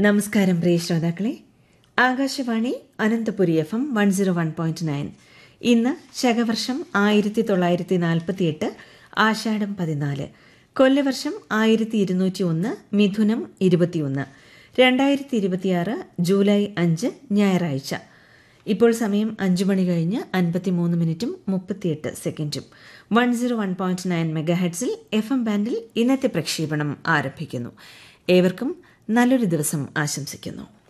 നമസ്കാരം പ്രിയ ശ്രോതാക്കളെ Akashvani Ananthapuri F M one zero one point nine ഇന്ന് ശകവർഷം ആയിരത്തി തൊള്ളായിരത്തി നാൽപ്പത്തിയെട്ട് ആഷാഢം പതിനാല് കൊല്ലവർഷം ആയിരത്തി ഇരുന്നൂറ്റി ഒന്ന് മിഥുനം ഇരുപത്തിയൊന്ന് രണ്ടായിരത്തി ഇരുപത്തിയാറ് ജൂലൈ അഞ്ച് ഞായറാഴ്ച ഇപ്പോൾ സമയം അഞ്ചു മണി കഴിഞ്ഞ് അൻപത്തിമൂന്ന് മിനിറ്റും മുപ്പത്തിയെട്ട് സെക്കൻഡും one zero one point nine mega ഹെഡ്സിൽ എഫ് എം ബാൻഡിൽ ഇന്നത്തെ പ്രക്ഷേപണം ആരംഭിക്കുന്നു ഏവർക്കും നല്ലൊരു ദിവസം ആശംസിക്കുന്നു